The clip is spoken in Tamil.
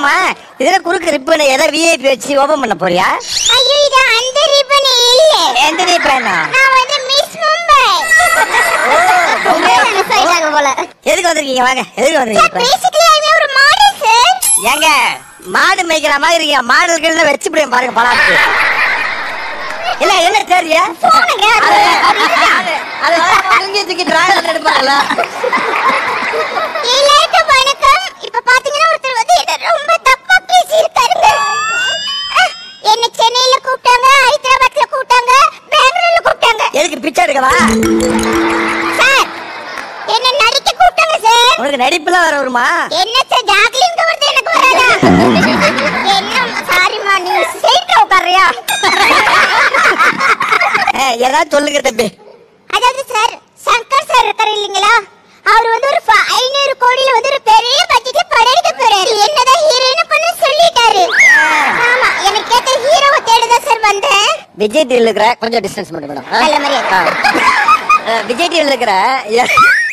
ஆமா இதுல குறுக்கு ரிப்பன் ஏதோ விஐபி வச்சு ஓபன் பண்ண போறியா ஐயோ இது அந்த ரிப்பன் இல்ல எந்த ரிப்பனா நான் வந்து மிஸ் மும்பை சொல்லிட்டாங்க போல எதுக்கு வந்திருக்கீங்க வாங்க எதுக்கு வந்திருக்கீங்க இப்ப? பேசிக்கலி ஐ ஒரு மாடல் சார் ஏங்க மாடு மேய்க்கிற மாதிரி இருக்கீங்க மாடுகள் வச்சு போய் பாருங்க பலாத்து இல்ல என்ன தெரிய போனுங்க, அது- அது தூக்கி தூக்கி டிராகன் எடுப்பாங்கல்ல எல்லாருக்கும் வணக்கம் இப்ப பாத்தீங்கன்னா ஒருத்தர் வந்து என்ன ரொம்ப தப்பா பேசி இருக்காருங்க என்ன சென்னையில கூப்பிட்டாங்க ஹைதராபாத்ல கூப்பிட்டாங்க பெங்களூர்ல கூப்பிட்டாங்க எதுக்கு பிச்சை எடுக்கவா சார் என்ன நடிக்க கூப்பிட்டாங்க சார் உனக்கு நடிப்புலாம் வர வருமா என்ன சார் ஜாக்லின் வருது எனக்கு வராதா என்ன சாரிமா நீ சைட்ல உட்காரியா ஏ, ஏதாவது சொல்லுங்க தம்பி அதாவது சார் சங்கர் சார் இருக்காரு இல்லைங்களா அவர் வந்து ஒரு ஃப- ஐநூறு கோடியில வந்து ஒரு பெரிய பட்ஜெட்ல படம் எடுக்க போறாரு என்னதான் ஹீரோயின் பண்ண சொல்லிட்டாரு ஆமா எனக்கு கேட்ட ஹீரோவை தேடிதான் சார் வந்தேன் விஜய் டிவில இருக்கிற கொஞ்சம் டிஸ்டன்ஸ் மட்டும் மேடம் நல்ல மரியாதை. விஜய் டிவில இருக்கிற